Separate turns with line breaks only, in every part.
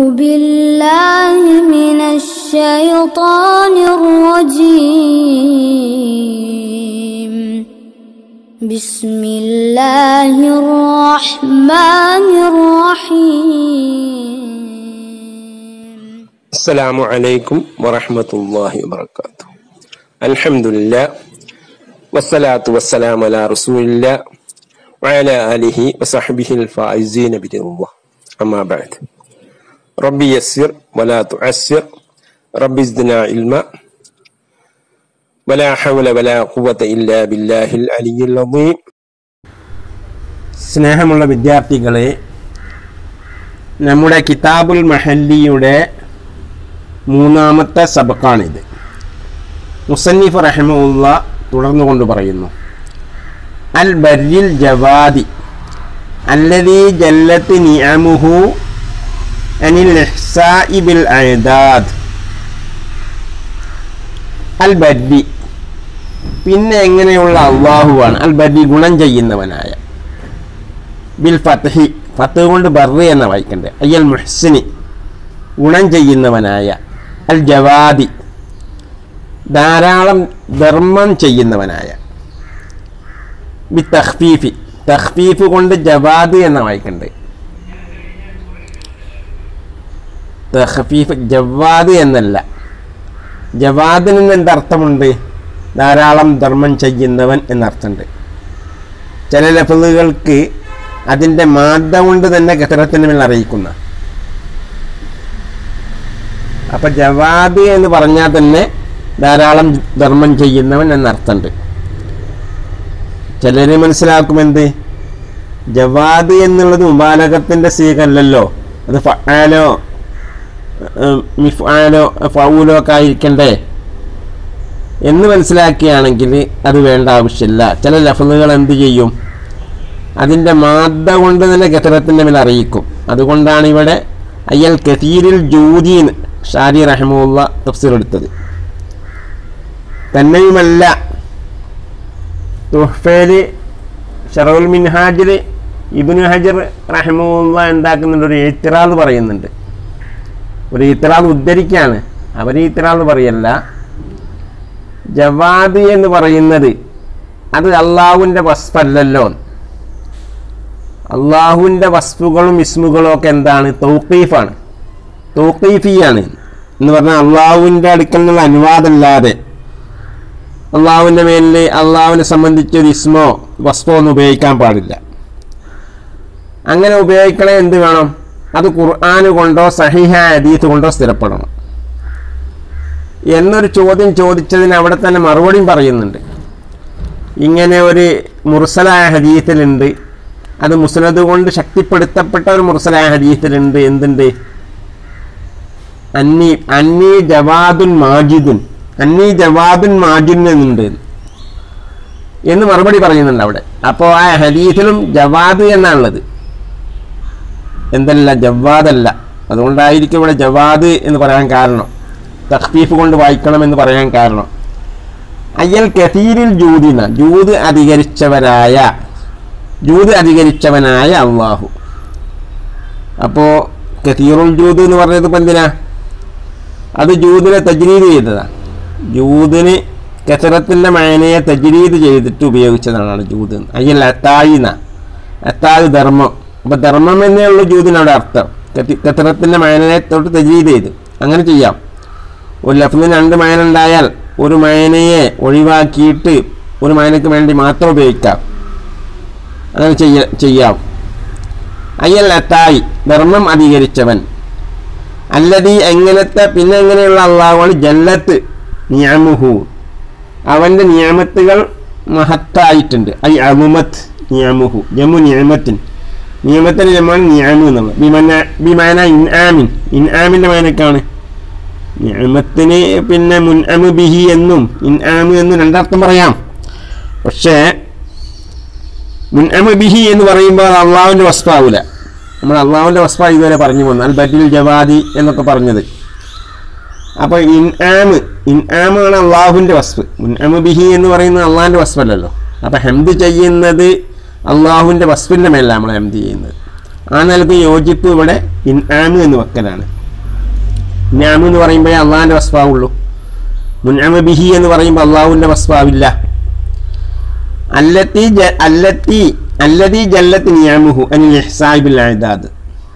بالله من الشيطان الرجيم بسم الله الرحمن الرحيم
السلام عليكم ورحمة الله وبركاته الحمد لله والصلاة والسلام على رسول الله وعلى آله وصحبه الفائزين برضا الله أما بعد ربي يسر ولا تعسر ربي زدنا علما ولا حول ولا قوة إلا بالله العلي العظيم
സ്നേഹമുള്ള വിദ്യാർത്ഥികളെ നമ്മുടെ കിതാബുൽ മഹല്ലിയുടെ മൂന്നാമത്തെ സബക്കാണിത് മുസന്നിഫ് റഹമുല്ല തുടർന്നുകൊണ്ട് പറയുന്നു അൽ ബരിൽ ജവാദി അല്ലദീ ജല്ലത്ത് നിഅമുഹു അനിൽ ഇഹ്സാഇ ബിൽ അയദാദ് അൽ ബരി പിന്നെ എങ്ങനെയുള്ള അള്ളാഹുവാണ് അൽ ബരി ഗുണം ചെയ്യുന്നവനായ ബിൽ ഫത്ഹി ഫത്ത് കൊണ്ട് ബർറ് എന്ന വായിക്കണ്ടേ അയ്യൽ മുഹ്സിനി ഗുണം ചെയ്യുന്നവനായ അൽ ജവാദി ധാരാളം ധർമ്മം ചെയ്യുന്നവനായ ബി തഖ്ഫീഫി തഖ്ഫീഫ് കൊണ്ട് ജവാദ് എന്ന വായിക്കണ്ടേ തഖ്ഫീഫ് ജവാദ് എന്നല്ല ജവാദിന് എന്തർത്ഥമുണ്ട് ധാരാളം ധർമ്മം ചെയ്യുന്നവൻ എന്നർത്ഥമുണ്ട് ചില ലഫലുകൾക്ക് അതിൻ്റെ മാദ്ദ കൊണ്ട് തന്നെ കെട്ടിടത്തിന് മേൽ അറിയിക്കുന്ന അപ്പം ജവാദ് എന്ന് പറഞ്ഞാൽ തന്നെ ധാരാളം ധർമ്മം ചെയ്യുന്നവൻ എന്നർത്ഥമുണ്ട് ചിലർ മനസ്സിലാക്കുമെന്ത് ജവാദ് എന്നുള്ളത് മുബാലകത്തിൻ്റെ സീകല്ലല്ലോ അത് ഫാലോ മിഫാലോ ഫൗലോ ഒക്കെ ആയിരിക്കണ്ടേ എന്ന് മനസ്സിലാക്കുകയാണെങ്കിൽ അത് വേണ്ട ആവശ്യമില്ല ചില ലഫലുകൾ എന്ത് ചെയ്യും അതിൻ്റെ മാദ്ദ കൊണ്ട് തന്നെ കെട്ടിടത്തിൻ്റെ മേൽ അറിയിക്കും അതുകൊണ്ടാണ് ഇവിടെ അയ്യൽ കസീരിൽ ജൂദീൻ ഷാരി റഹമുള്ള തഫ്സീർ എടുത്തത് തന്നെയുമല്ല തുഹ്ഫേല് ഷറവുൽ മിൻഹാജിൽ ഇബിന് ഹജർ റഹമുള്ള ഉണ്ടാക്കുന്നുണ്ട് ഒരു ഇത്തിറാദ് പറയുന്നുണ്ട് ഒരു ഇത്തിറാദ് ഉദ്ധരിക്കുകയാണ് അവർ ഇത്തിറാദ് പറയല്ല ജവാദ് എന്ന് പറയുന്നത് അത് അള്ളാഹുവിൻ്റെ വസ്ഫല്ലല്ലോ അള്ളാഹുവിൻ്റെ വസ്തുക്കളും ഇസ്മുകളും ഒക്കെ എന്താണ് തൗക്കീഫാണ് തൗക്കീഫിയാണ് എന്ന് പറഞ്ഞാൽ അള്ളാഹുവിൻ്റെ അടുക്കൽ നിന്നുള്ള അനുവാദമല്ലാതെ അള്ളാഹുവിൻ്റെ മേലിൽ അള്ളാഹുവിനെ സംബന്ധിച്ചൊരു ഇസ്മോ വസ്തുവോ ഒന്നും ഉപയോഗിക്കാൻ പാടില്ല അങ്ങനെ ഉപയോഗിക്കണേ എന്ത് വേണം അത് ഖുർആാന് കൊണ്ടോ സഹിഹ അദീത്ത് കൊണ്ടോ സ്ഥിരപ്പെടണം എന്നൊരു ചോദ്യം ചോദിച്ചതിന് അവിടെ തന്നെ മറുപടിയും പറയുന്നുണ്ട് ഇങ്ങനെ ഒരു മുർസലായ ഹദീത്തിലുണ്ട് അത് മുസ്ലദ് കൊണ്ട് ശക്തിപ്പെടുത്തപ്പെട്ട ഒരു മുർസലായ ഹദീത്തിലുണ്ട് എന്തുണ്ട് അന്നി അന്നി ജവാദുൻ മാജിദുൻ അന്നി ജവാദുൻ മാജിൻ എന്നുണ്ട് എന്ന് മറുപടി പറയുന്നുണ്ട് അവിടെ അപ്പോൾ ആ ഹദീസിലും ജവാദ് എന്നാണുള്ളത് എന്തല്ല ജവാദല്ല അതുകൊണ്ടായിരിക്കും ഇവിടെ ജവാദ് എന്ന് പറയാൻ കാരണം തഖ്ഫീഫ് കൊണ്ട് വായിക്കണം എന്ന് പറയാൻ കാരണം അയ്യൽ കസീരിൽ ജൂദിന ജൂത് അധികരിച്ചവരായ ജൂത് അധികരിച്ചവനായ അള്ളാഹു അപ്പോൾ കസീറുൽ ജൂദ് എന്ന് പറഞ്ഞത് ഇപ്പം എന്തിനാ അത് ജൂദിനെ തജ്രീദ് ചെയ്തതാണ് ജൂദിന് കസറത്തിൻ്റെ മയനയെ തജ്രീദ് ചെയ്തിട്ട് ഉപയോഗിച്ചതാണ് ജൂദ് അയ്യൽ അത്തായിന അത്തായ് ധർമ്മം അപ്പോൾ ധർമ്മം എന്നേ ഉള്ളൂ ജൂദിനവിടെ അർത്ഥം കസറത്തിൻ്റെ മയനയെ തൊട്ട് തജ്രീദ് ചെയ്ത് അങ്ങനെ ചെയ്യാം ഒരു ലഫ്ലിന് രണ്ട് മയന ഉണ്ടായാൽ ഒരു മയനയെ ഒഴിവാക്കിയിട്ട് ഒരു മയനയ്ക്ക് വേണ്ടി മാത്രം ഉപയോഗിക്കാം അങ്ങനെ ചെയ്യ ചെയ്യാം അയ്യൽ അത്തായി ധർമ്മം അധികരിച്ചവൻ അല്ലതീ എങ്ങനത്തെ പിന്നെ എങ്ങനെയുള്ള അള്ളാഹുവാണ് ജല്ലത്ത് നിയമഹു അവൻ്റെ നിയമത്തുകൾ മഹത്തായിട്ടുണ്ട് ഐ അമുമത്ത് നിയമഹു ജമു നിയമത്തിൻ നിയമത്തിന് ജമാണ് നിയമു എന്നുള്ളത് ബിമന ബിമാന ഇൻആമിൻ ഇൻആമിൻ്റെ മയനക്കാണ് നിയമത്തിന് പിന്നെ മുൻഅമു ബിഹി എന്നും ഇൻആമു എന്നും രണ്ടർത്ഥം പറയാം പക്ഷേ മുൻഅമു ബിഹി എന്ന് പറയുമ്പോൾ അത് അള്ളാഹുവിൻ്റെ വസ്ഫാവൂല നമ്മൾ അള്ളാഹുവിൻ്റെ വസ്ഫ ഇതുവരെ പറഞ്ഞു വന്നു അൽ ബറ്റിൽ ജവാദി എന്നൊക്കെ പറഞ്ഞത് അപ്പോൾ ഇൻആമ് ഇൻആമാണ് അള്ളാഹുവിൻ്റെ വസ്ഫ് മുൻഅമു ബിഹി എന്ന് പറയുന്നത് അള്ളാഹിൻ്റെ വസ്ഫല്ലല്ലോ അപ്പോൾ ഹെംദ് ചെയ്യുന്നത് അള്ളാഹുവിൻ്റെ വസ്ഫിൻ്റെ മേലാണ് നമ്മൾ ഹെംദ് ചെയ്യുന്നത് ആ നിലക്ക് യോജിപ്പ് ഇവിടെ ഇൻആമ് എന്ന് വെക്കലാണ് ഞാമ് എന്ന് പറയുമ്പോഴേ അള്ളാഹിൻ്റെ വസ്ഫാവുള്ളൂ മുൻഅമ ബിഹി എന്ന് പറയുമ്പോൾ അള്ളാഹുവിൻ്റെ വസ്ഫാവില്ല അല്ലത്തി ജ അല്ലത്തി അല്ലതി ജല്ലത്തി നിയാമുഹു അനിൽ ഇഹ്സാബിൽ അഴുതാദ്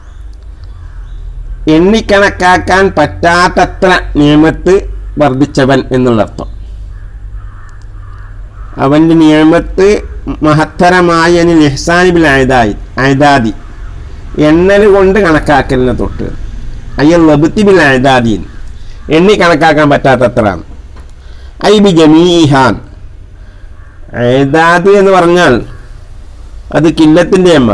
എണ്ണിക്കണക്കാക്കാൻ പറ്റാത്തത്ര നിയമത്ത് വർദ്ധിച്ചവൻ എന്നുള്ള അർത്ഥം അവൻ്റെ നിയമത്ത് മഹത്തരമായ അനിൽ ഇഹ്സാനിബിൽ അഴുതായി അഴുതാദി എണ്ണൽ കൊണ്ട് കണക്കാക്കലിനെ തൊട്ട് അയ്യൽ ലബുത്തിബിൽ അഴുതാദീൻ എണ്ണി കണക്കാക്കാൻ പറ്റാത്തത്രയാണ് ഐ ബി ജമീഹാൻ എഴുതാദ് എന്ന് പറഞ്ഞാൽ അത് കില്ലത്തിൻ്റെ അമ്മ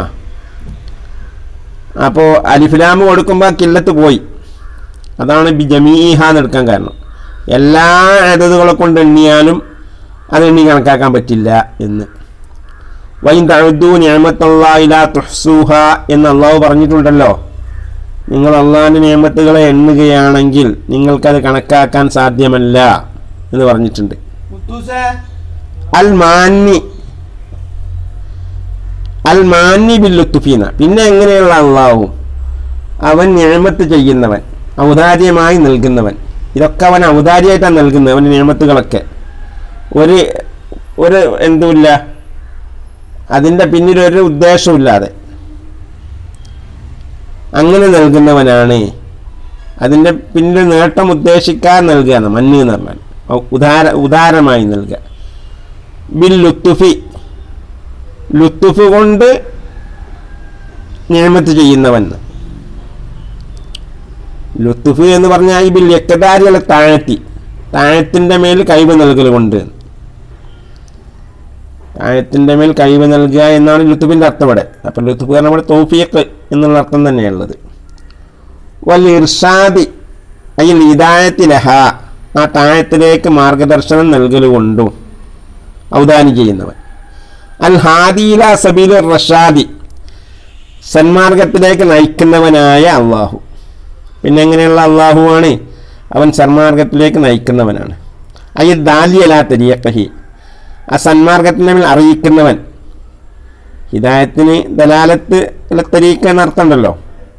അപ്പോൾ അലിഫിലാമ് കൊടുക്കുമ്പോൾ കില്ലത്ത് പോയി അതാണ് ബി ജമീഹ എന്ന് എടുക്കാൻ കാരണം എല്ലാ എഴുതുകളെ കൊണ്ട് എണ്ണിയാലും അത് എണ്ണി കണക്കാക്കാൻ പറ്റില്ല എന്ന് വൈൻ തഴുതു നിയമത്തല്ലായില തുഹ്സൂഹ എന്ന് അള്ളാഹു പറഞ്ഞിട്ടുണ്ടല്ലോ നിങ്ങൾ അള്ളാഹിൻ്റെ നിയമത്തുകളെ എണ്ണുകയാണെങ്കിൽ നിങ്ങൾക്കത് കണക്കാക്കാൻ സാധ്യമല്ല എന്ന് പറഞ്ഞിട്ടുണ്ട് അൽ മാന്നി അൽ മാന്നി ബില്ലുത്തുഫീന പിന്നെ എങ്ങനെയുള്ള അള്ളാഹു അവൻ നിയമത്ത് ചെയ്യുന്നവൻ ഔദാര്യമായി നൽകുന്നവൻ ഇതൊക്കെ അവൻ ഔദാര്യമായിട്ടാണ് നൽകുന്നത് അവൻ്റെ നിയമത്തുകളൊക്കെ ഒരു ഒരു എന്തുമില്ല അതിൻ്റെ പിന്നിലൊരു ഉദ്ദേശമില്ലാതെ അങ്ങനെ നൽകുന്നവനാണ് അതിൻ്റെ പിന്നിൽ നേട്ടം ഉദ്ദേശിക്കാൻ നൽകുകയാണ് മഞ്ഞ് എന്ന് പറഞ്ഞാൽ ഔ- ഉദാര ഉദാരമായി നൽകുക ബിൽ ലുത്തുഫി ലുത്തുഫ് കൊണ്ട് നിയമത്ത് ചെയ്യുന്നവൻ ലുത്തുഫ് എന്ന് പറഞ്ഞാൽ ഈ ബിൽ യക്കദാരികളെ താഴ്ത്തി താഴത്തിൻ്റെ മേൽ കഴിവ് നൽകൽ കൊണ്ട് താഴത്തിൻ്റെ മേൽ കഴിവ് നൽകുക എന്നാണ് ലുത്തുഫിൻ്റെ അർത്ഥം ഇവിടെ അപ്പം ലുത്തുഫ് പറഞ്ഞാൽ ഇവിടെ തോഫിയക്ക് എന്നുള്ള അർത്ഥം തന്നെയുള്ളത് വൽ ഇർഷാദി അയ്യൽ ഇദായത്തിലഹ ആ താഴത്തിലേക്ക് മാർഗദർശനം നൽകലുകൊണ്ടും ഔദാനം ചെയ്യുന്നവൻ അൽ ഹാദിയില സബീൽ റഷാദി സന്മാർഗത്തിലേക്ക് നയിക്കുന്നവനായ അള്ളാഹു പിന്നെ എങ്ങനെയുള്ള അള്ളാഹുവാണ് അവൻ സന്മാർഗത്തിലേക്ക് നയിക്കുന്നവനാണ് അയ്യ ദാലിയല തെരിയക്കഹി ആ സന്മാർഗത്തിൻ്റെ മേൽ അറിയിക്കുന്നവൻ ഹിദായത്തിന് ദലാലത്ത് തെരീക്ക എന്നർത്ഥമുണ്ടല്ലോ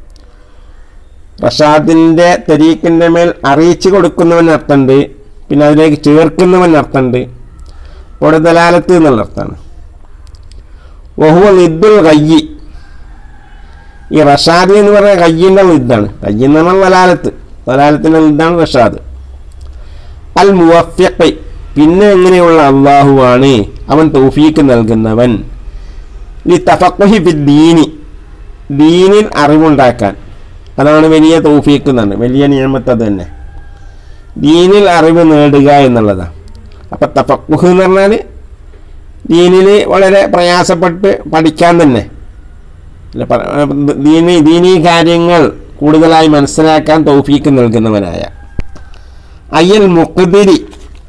റഷാദിൻ്റെ തെരീക്കിൻ്റെ മേൽ അറിയിച്ചു കൊടുക്കുന്നവൻ അർത്ഥമുണ്ട് പിന്നെ അതിലേക്ക് ചേർക്കുന്നവൻ അർത്ഥമുണ്ട് ഇവിടെ ദലാലത്ത് എന്നുള്ള അർത്ഥമാണ് വഹുവ നിദ്ദുൽ കയ്യി ഈ റഷാദ് എന്ന് പറഞ്ഞ കയ്യിൻ്റെ നിദ്ദാണ് കയ്യി എന്ന് പറഞ്ഞാൽ ദലാലത്ത് ദലാലത്തിൻ്റെ നിദ്ദാണ് റഷാദ് അൽ മുവഫ്യഖ് പിന്നെ എങ്ങനെയുള്ള അള്ളാഹുവാണ് അവൻ തൗഫീക്ക് നൽകുന്നവൻ ലി തഫഖുഹി ഫി ദീനി ദീനിൽ അറിവുണ്ടാക്കാൻ അതാണ് വലിയ തൗഫീക്ക് എന്നാണ് വലിയ നിയമത്ത് അത് തന്നെ ദീനിൽ അറിവ് നേടുക എന്നുള്ളതാണ് അപ്പം തഫക്കുഹ് എന്ന് പറഞ്ഞാൽ ദീനിൽ വളരെ പ്രയാസപ്പെട്ട് പഠിക്കാൻ തന്നെ അല്ല, പ- ദീനി ദീനീ കാര്യങ്ങൾ കൂടുതലായി മനസ്സിലാക്കാൻ തൗഫീക്ക് നൽകുന്നവനായ അയ്യൽ മുഖദിരി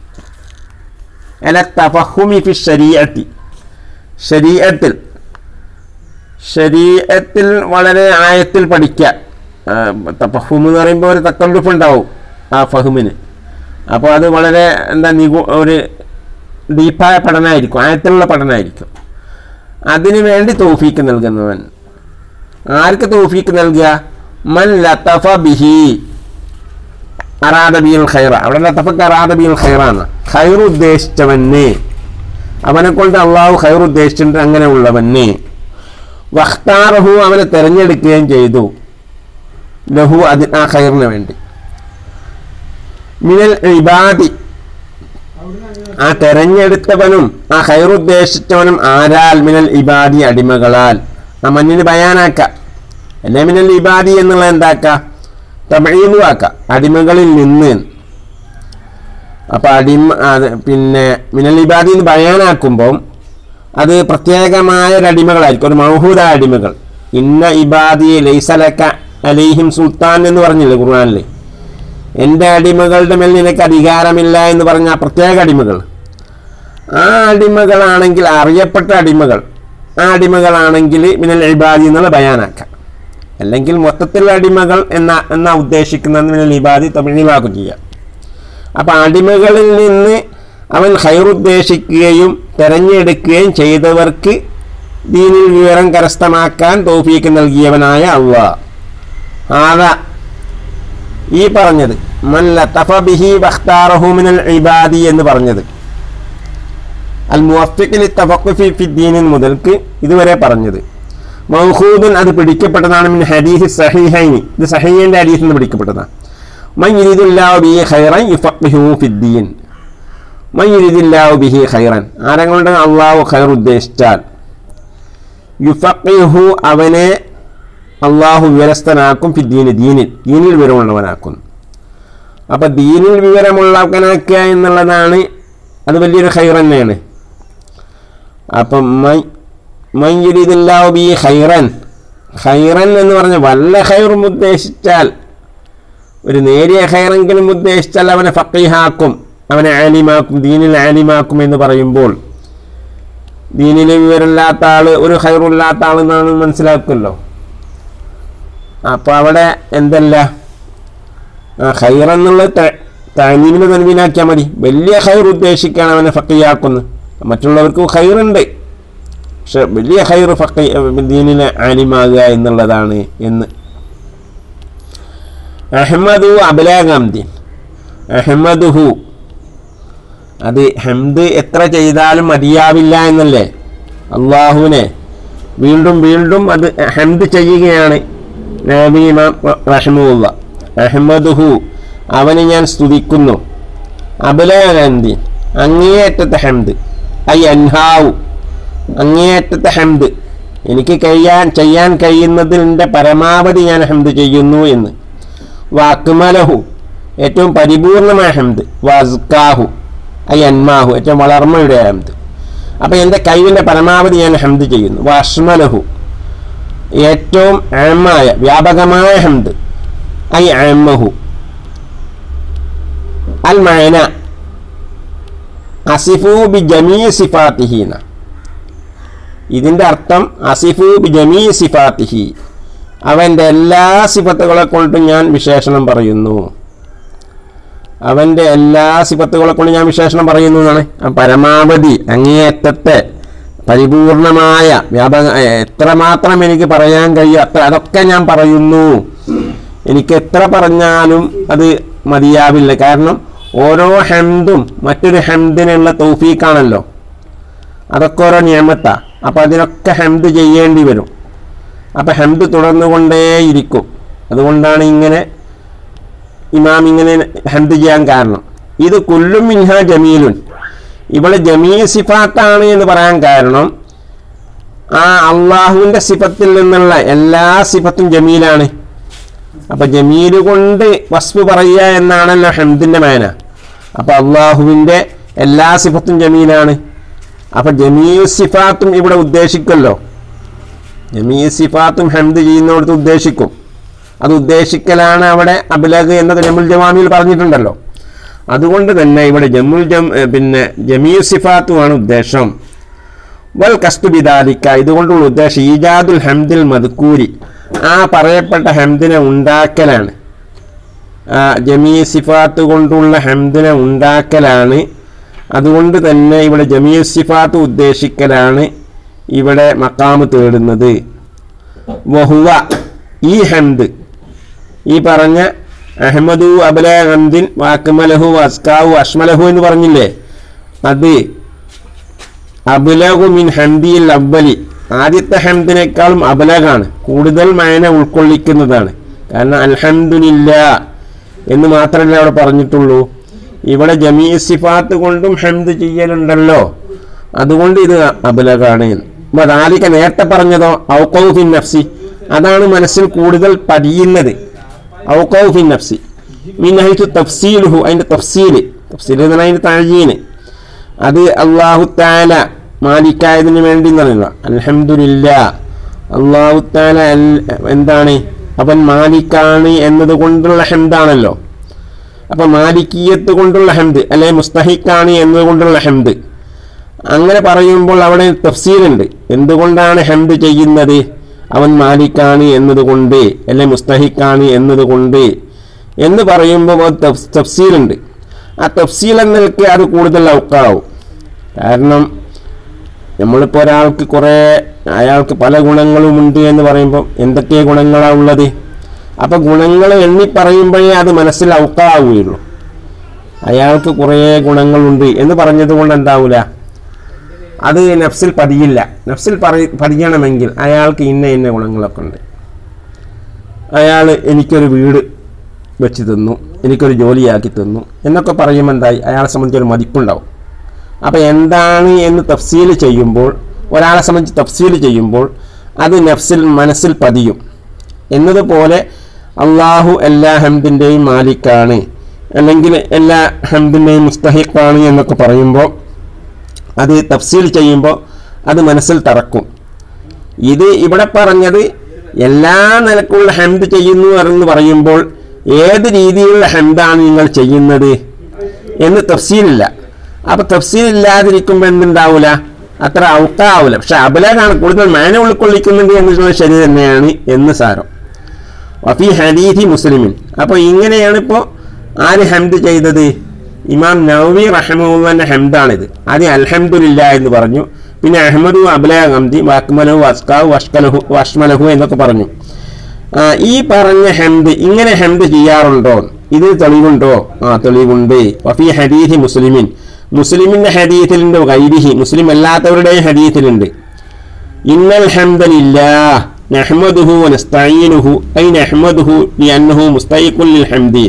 അല തഫഹുമി ഫി ശരീഅത്തി ശരീഅത്തിൽ ശരീഅത്തിൽ വളരെ ആയത്തിൽ പഠിക്കുക തഫഹും എന്ന് പറയുമ്പോൾ ഒരു തക്കല്ലുഫ് ഉണ്ടാവും ആ ഫഹുമിന് അപ്പോൾ അത് വളരെ എന്താ നിഗു ഒരു ഡീപ്പായ പഠനമായിരിക്കും ആയത്തിലുള്ള പഠനമായിരിക്കും അതിനു വേണ്ടി തോഫീക്ക് നൽകുന്നവൻ ആർക്ക് തോഫീക്ക് നൽകുക മൻ ലത്തഫ ബിഹി അറാദ ബിൽ ഖൈറ അവിടെ ലത്തഫക്ക് അറാദ ബിൽ ഖൈറാണ് ഖൈർ ഉദ്ദേശിച്ചവന് അവനെ കൊണ്ട് അള്ളാഹു ഖൈർ ഉദ്ദേശിച്ചിട്ട് അങ്ങനെ ഉള്ളവന് വഖ്താറഹു അവനെ തിരഞ്ഞെടുക്കുകയും ചെയ്തു ലഹു അതി ആ ഖൈറിന് വേണ്ടി മിനൽ ഇബാദി ആ തെരഞ്ഞെടുത്തവനും ആ ഹൈറുദ്ദേശിച്ചവനും ആരാൽ മിനൽ ഇബാദി അടിമകളാൽ ആ മഞ്ഞിന് ബയാനാക്ക അല്ലെ മിനൽ ഇബാദി എന്നുള്ള എന്താക്ക തമീലുവാക്ക അടിമകളിൽ നിന്ന് അപ്പൊ അടിമ അത് പിന്നെ മിനൽ ഇബാദി എന്ന് ബയാനാക്കുമ്പം അത് പ്രത്യേകമായ ഒരു അടിമകളായിരിക്കും ഒരു മൗഹൂദ അടിമകൾ ഇന്ന ഇബാദി ലൈസലക്ക അലൈഹിം സുൽത്താൻ എന്ന് പറഞ്ഞില്ലേ ഖുർആനിൽ എൻ്റെ അടിമകളുടെ മേൽ നിനക്ക് അധികാരമില്ല എന്ന് പറഞ്ഞ ആ പ്രത്യേക അടിമകൾ ആ അടിമകളാണെങ്കിൽ അറിയപ്പെട്ട അടിമകൾ ആ അടിമകളാണെങ്കിൽ മിനൽ ഇബാദി എന്നുള്ള ബയാനാക്കാം അല്ലെങ്കിൽ മൊത്തത്തിലുള്ള അടിമകൾ എന്ന എന്നാ ഉദ്ദേശിക്കുന്നത് മിനൽ ഇബാദി തമിഴിലാക്കും ചെയ്യാം അപ്പം അടിമകളിൽ നിന്ന് അവൻ ഹൈറുദ്ദേശിക്കുകയും തെരഞ്ഞെടുക്കുകയും ചെയ്തവർക്ക് ദീനിൽ വിവരം കരസ്ഥമാക്കാൻ തോഫീക്ക് നൽകിയവനായ അള്ളാഹ് ആദ ഈ പറഞ്ഞത് മൻ ലതഫ ബിഹി വഖ്താറഹു മിനൽ ഇബാദി എന്ന് പറഞ്ഞത് അൽ മുവഫിഖ് ലിത്തഫഖുഫി ഫിദ്ദീനിൻ മുതൽക്ക് ഇതുവരെ പറഞ്ഞത് മൗഹൂദൻ അത് പിടിക്കപ്പെട്ടതാണ് മിൻ ഹദീസ് സഹീഹൈനി ഇത് സഹീഹിന്റെ ഹദീസിൽ നിന്ന് പിടിക്കപ്പെട്ടതാണ് മൻ യുരിദുല്ലാഹു ബിഹി ഖൈറൻ യുഫഖിഹു ഫിദ്ദീൻ മൻ യുരിദില്ലാഹു ബിഹി ഖൈറൻ ആരെങ്കിലും അള്ളാഹു ഖൈർ ഉദ്ദേശിച്ചാൽ യുഫഖിഹു അവനെ അള്ളാഹു വിവരസ്ഥനാക്കും ഫിദ്ദീന് ദീനിൽ ദീനിൽ വിവരമുള്ളവനാക്കുന്നു അപ്പൊ ദീനിൽ വിവരമുള്ളവനാക്കുക എന്നുള്ളതാണ് അത് വലിയൊരു ഖൈർ തന്നെയാണ് അപ്പം മയ്യുരിദില്ലാഹു ബി ഖൈറൻ ഖൈറൻ എന്ന് പറഞ്ഞ വല്ല ഖൈറും ഉദ്ദേശിച്ചാൽ ഒരു നേരിയ ഖൈറെങ്കിലും ഉദ്ദേശിച്ചാൽ അവനെ ഫക്കീഹാക്കും അവനെ ആലിമാക്കും ദീനിൽ ആലിമാക്കും എന്ന് പറയുമ്പോൾ ദീനിൽ വിവരമില്ലാത്ത ആള് ഒരു ഖൈറില്ലാത്ത ആളെന്നാണ് മനസ്സിലാക്കുമല്ലോ അപ്പോൾ അവിടെ എന്തല്ല ഖൈർ എന്നുള്ളത് താനീമിന് തൻവീനാക്കിയാൽ മതി വലിയ ഖൈർ ഉദ്ദേശിക്കുകയാണ് അവനെ ഫക്കീയാക്കുന്നത് മറ്റുള്ളവർക്ക് ഖൈറുണ്ട് പക്ഷെ വലിയ ഖൈർ ഫക്കി ദീനിലെ ആലിമാകുക എന്നുള്ളതാണ് എന്ന് അഹമ്മദു അബലാഗാംദീൻ അഹമ്മദുഹു അത് ഹംദ് എത്ര ചെയ്താലും മതിയാവില്ല എന്നല്ലേ അള്ളാഹുവിനെ വീണ്ടും വീണ്ടും അത് ഹംദ് ചെയ്യുകയാണ് നബി ഇമാം റഹ്മുള്ള അഹമ്മദുഹു അവനെ ഞാൻ സ്തുതിക്കുന്നു അബലാഗാന്ധി അങ്ങേയറ്റത്തെ ഹംദ് ഐ അൻഹാവു അങ്ങേയറ്റത്തെ ഹംദ് എനിക്ക് കഴിയാൻ ചെയ്യാൻ കഴിയുന്നതിൻ്റെ പരമാവധി ഞാൻ ഹംദ് ചെയ്യുന്നു എന്ന് വാക്കുമലഹു ഏറ്റവും പരിപൂർണമായ ഹംദ് വാസ്കാഹു ഐ അന്മാഹു ഏറ്റവും വളർമ്മയുടെ ഹംദ് അപ്പം എൻ്റെ കഴിവിൻ്റെ പരമാവധി ഞാൻ ഹംദ് ചെയ്യുന്നു വാഷ്മലഹു ഏറ്റവും ആമായ വ്യാപകമായ ഹംദ് ഐ ആമഹു അൽ മയന അസിഫു ബി ജമീ സിഫാത്തിഹീന ഇതിൻ്റെ അർത്ഥം അസിഫു ബി ജമീ സിഫാത്തിഹി അവൻ്റെ എല്ലാ സിഫത്തുകളെ കൊണ്ടും ഞാൻ വിശേഷണം പറയുന്നു അവൻ്റെ എല്ലാ സിഫത്തുകളെ കൊണ്ട് ഞാൻ വിശേഷണം പറയുന്നു എന്നാണ് ആ പരമാവധി അങ്ങേയറ്റത്തെ പരിപൂർണമായ വ്യാപക എത്രമാത്രം എനിക്ക് പറയാൻ കഴിയും അത്ര അതൊക്കെ ഞാൻ പറയുന്നു എനിക്ക് എത്ര പറഞ്ഞാലും അത് മതിയാവില്ല കാരണം ഓരോ ഹെന്തും മറ്റൊരു ഹെന്തിനുള്ള തൗഫീക്കാണല്ലോ അതൊക്കെ ഓരോ നിയമത്താ അപ്പം അതിനൊക്കെ ഹെന്ത് ചെയ്യേണ്ടി വരും അപ്പം ഹെന്ത് തുടർന്നുകൊണ്ടേയിരിക്കും അതുകൊണ്ടാണ് ഇങ്ങനെ ഇമാം ഇങ്ങനെ ഹെന്ത് ചെയ്യാൻ കാരണം ഇത് കുല്ലും മിൻഹ ജമീലുൻ ഇവിടെ ജമീൽ സിഫാത്താണ് എന്ന് പറയാൻ കാരണം ആ അള്ളാഹുവിൻ്റെ സിഫത്തിൽ നിന്നുള്ള എല്ലാ സിഫത്തും ജമീലാണ് അപ്പൊ ജമീല് കൊണ്ട് വസ്ഫ് പറയുക എന്നാണല്ലോ ഹംദിന്റെ മേന അപ്പൊ അള്ളാഹുവിന്റെ എല്ലാ സിഫത്തും ജമീലാണ് അപ്പൊ ജമീൽ സിഫാത്തും ഇവിടെ ഉദ്ദേശിക്കല്ലോ ജമീൽ സിഫാത്തും ഹംദ് ചെയ്യുന്നിടത്ത് ഉദ്ദേശിക്കും അത് ഉദ്ദേശിക്കലാണ് അവിടെ അബിലഗ് എന്നത് ജമുൽ ജമാമിയിൽ പറഞ്ഞിട്ടുണ്ടല്ലോ അതുകൊണ്ട് തന്നെ ഇവിടെ ജമുൽ ജം ഏ, പിന്നെ ജമീൽ സിഫാത്തുമാണ് ഉദ്ദേശം വൽ കസ്തുബിദാലിക്ക ഇതുകൊണ്ടുള്ള ഉദ്ദേശം ഈജാദുൽ ഹംദിൽ മദ്കൂരി ആ പറയപ്പെട്ട ഹംദിനെ ഉണ്ടാക്കലാണ് ആ ജമീ സിഫാത്ത് കൊണ്ടുള്ള ഹംദിനെ ഉണ്ടാക്കലാണ് അതുകൊണ്ട് തന്നെ ഇവിടെ ജമീ സിഫാത്ത് ഉദ്ദേശിക്കലാണ് ഇവിടെ മക്കാമ് തേടുന്നത് വഹുവ ഈ ഹംദ് ഈ പറഞ്ഞ അഹമ്മദു അബല ഹംദിൻ വാക്മലഹു അസ്കാവു അഷ്മലഹു എന്ന് പറഞ്ഞില്ലേ അത് അബുലഹു മിൻ ഹംദിയിൽ അവലി ആദ്യത്തെ ഹംദിനേക്കാളും അബലകാണ് കൂടുതൽ മയന ഉൾക്കൊള്ളിക്കുന്നതാണ് കാരണം അൽഹംദുലില്ല എന്ന് മാത്രമല്ല അവിടെ പറഞ്ഞിട്ടുള്ളൂ ഇവിടെ ജമീ സിഫാത്ത് കൊണ്ടും ഹംദ് ചെയ്യലുണ്ടല്ലോ അതുകൊണ്ട് ഇത് അബലകാണ് അപ്പൊ അതാലിക്ക നേരത്തെ പറഞ്ഞതോ ഔക്കൗഫിൻ നഫ്സി അതാണ് മനസ്സിൽ കൂടുതൽ പതിയുന്നത് ഔക്കൗഫിൻ നഫ്സി മിനഹിത്തു തഫ്സീലുഹു അതിന്റെ തഫ്സീല് തഫ്സീൽ എന്ന് പറഞ്ഞാൽ അതിന്റെ താഴീന് അത് അള്ളാഹു താല മാലിക്കായതിന് വേണ്ടി എന്ന് പറയുക അൽഹംദുലില്ല അള്ളാഹു താല അൽ- എന്താണ് അവൻ മാലിക്കാണ് എന്നത് കൊണ്ടുള്ള ഹെന്താണല്ലോ അപ്പൊ മാലിക്കീയത്ത് കൊണ്ടുള്ള ഹെന്ത് അല്ലെ മുസ്തഹിക്കാണ് എന്നത് കൊണ്ടുള്ള ഹെന്ത് അങ്ങനെ പറയുമ്പോൾ അവിടെ തഫ്സീലുണ്ട് എന്തുകൊണ്ടാണ് ഹെന്ത് ചെയ്യുന്നത് അവൻ മാലിക്കാണ് എന്നതുകൊണ്ട് അല്ലെ മുസ്തഹിക്കാണ് എന്നതുകൊണ്ട് എന്ന് പറയുമ്പോൾ അത് തഫ്- തഫ്സീലുണ്ട് ആ തഫ്സീൽ എന്നൊക്കെ അത് കൂടുതൽ ഔക്കാവും കാരണം നമ്മളിപ്പോൾ ഒരാൾക്ക് കുറേ അയാൾക്ക് പല ഗുണങ്ങളുമുണ്ട് എന്ന് പറയുമ്പോൾ എന്തൊക്കെ ഗുണങ്ങളാണ് ഉള്ളത് അപ്പൊ ഗുണങ്ങൾ എണ്ണി പറയുമ്പോഴേ അത് മനസ്സിൽ ഔക്കാവുകയുള്ളൂ അയാൾക്ക് കുറേ ഗുണങ്ങളുണ്ട് എന്ന് പറഞ്ഞത് കൊണ്ട് എന്താവൂല അത് നഫ്സിൽ പതിയില്ല നഫ്സിൽ പറ പതിയണമെങ്കിൽ അയാൾക്ക് ഇന്ന ഇന്ന ഗുണങ്ങളൊക്കെ ഉണ്ട് അയാൾ എനിക്കൊരു വീട് വെച്ച് തന്നു എനിക്കൊരു ജോലിയാക്കി തന്നു എന്നൊക്കെ പറയുമ്പോൾ എന്തായി അയാളെ സംബന്ധിച്ച് ഒരു മതിപ്പുണ്ടാവും അപ്പോൾ എന്താണ് എന്ന് തഫ്സീൽ ചെയ്യുമ്പോൾ ഒരാളെ സംബന്ധിച്ച് തഫ്സീൽ ചെയ്യുമ്പോൾ അത് നഫ്സിൽ മനസ്സിൽ പതിയും എന്നതുപോലെ അള്ളാഹു എല്ലാ ഹംദിൻ്റെയും മാലിക്കാണ് അല്ലെങ്കിൽ എല്ലാ ഹംദിൻ്റെയും മുസ്തഹിഖാണ് എന്നൊക്കെ പറയുമ്പോൾ അത് തഫ്സീൽ ചെയ്യുമ്പോൾ അത് മനസ്സിൽ തറക്കും ഇത് ഇവിടെ പറഞ്ഞത് എല്ലാ നിലക്കുള്ള ഹംദ് ചെയ്യുന്നു എന്ന് പറയുമ്പോൾ ഏത് രീതിയിലുള്ള ഹംദാണ് നിങ്ങൾ ചെയ്യുന്നത് എന്ന് തഫ്സീലില്ല അപ്പൊ തഫ്സീൽ ഇല്ലാതിരിക്കുമ്പോൾ എന്തുണ്ടാവൂല അത്ര ഔക്കാവൂല പക്ഷെ അബലകാണ് കൂടുതൽ മാന ഉൾക്കൊള്ളിക്കുന്നുണ്ട് എന്നുള്ളത് ശരി തന്നെയാണ് എന്ന് സാരം വഫി ഹദീഥി മുസ്ലിമിൻ അപ്പോൾ ഇങ്ങനെയാണ് ഇപ്പോൾ ആര് ഹംദ് ചെയ്തത് ഇമാം നവവി റഹമുള്ളൻ്റെ ഹംദാണിത് ആദ്യം അൽഹംദുലില്ല എന്ന് പറഞ്ഞു പിന്നെ അഹമ്മദു അബ്ല ഹംദി വാക്മലഹു വസ്കാഹു വഷ്കലഹു വഷ്മലഹു എന്നൊക്കെ പറഞ്ഞു ആ, ഈ പറഞ്ഞ ഹംദ് ഇങ്ങനെ ഹംദ് ചെയ്യാറുണ്ടോ ഇത് തെളിവുണ്ടോ ആ തെളിവുണ്ട് വഫി ഹദീഥി മുസ്ലിമിൻ മുസ്ലിമിന്റെ ഹദീഥിലുണ്ട് ഗൈരിഹി മുസ്ലിം അല്ലാത്തവരുടെയും ഹദീഥിലുണ്ട് ഇന്നൽ ഹംദലില്ലാഹ് നഹ്മദുഹു വനസ്തഈനുഹു ഐ നഹ്മദുഹു ലിഅന്നഹു മുസ്തൈഖുൽ ലിൽ ഹംദി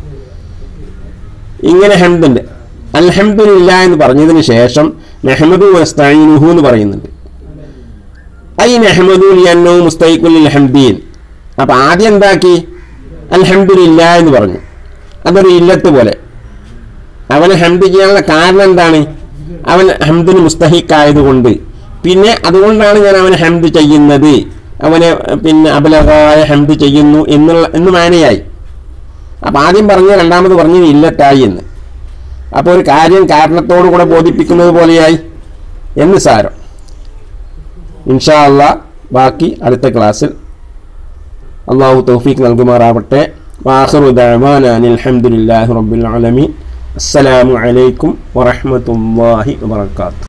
ഇങ്ങനെ ഹംദുണ്ട് അൽഹംദുലില്ലാ എന്ന് പറഞ്ഞതിന് ശേഷം നഹ്മദു വനസ്തഈനുഹു എന്ന് പറയുന്നുണ്ട് ഐ നഹ്മദു ലിഅന്നഹു മുസ്തൈഖുൽ ലിൽ ഹംദീൻ അപ്പൊ ആദ്യം എന്താക്കി അൽഹംദുലില്ലാ എന്ന് പറഞ്ഞു അതൊരു ഇല്ലത്ത് പോലെ അവന് ഹംദ് ചെയ്യാനുള്ള കാരണം എന്താണ് അവൻ ഹംദിന് മുസ്തഹിക്കായതുകൊണ്ട് പിന്നെ അതുകൊണ്ടാണ് ഞാൻ അവന് ഹംദ് ചെയ്യുന്നത് അവനെ പിന്നെ അബലകായ ഹംദ് ചെയ്യുന്നു എന്നുള്ള എന്ന് മാനയായി അപ്പം ആദ്യം പറഞ്ഞ രണ്ടാമത് പറഞ്ഞത് ഇല്ലത്തായി എന്ന് അപ്പോൾ ഒരു കാര്യം കാരണത്തോടു കൂടെ ബോധിപ്പിക്കുന്നത് പോലെയായി എന്ന് സാരം ഇൻഷാ അള്ളാ ബാക്കി അടുത്ത ക്ലാസ്സിൽ അള്ളാഹു തൗഫീഖ് നൽകുമാറാവട്ടെ വാഹറു ദഅവാന അനിൽ ഹംദുലില്ലാഹി റബ്ബിൽ ആലമീൻ അസ്സലാമു അലൈക്കും വറഹ്മത്തുള്ളാഹി വബറകാതുഹു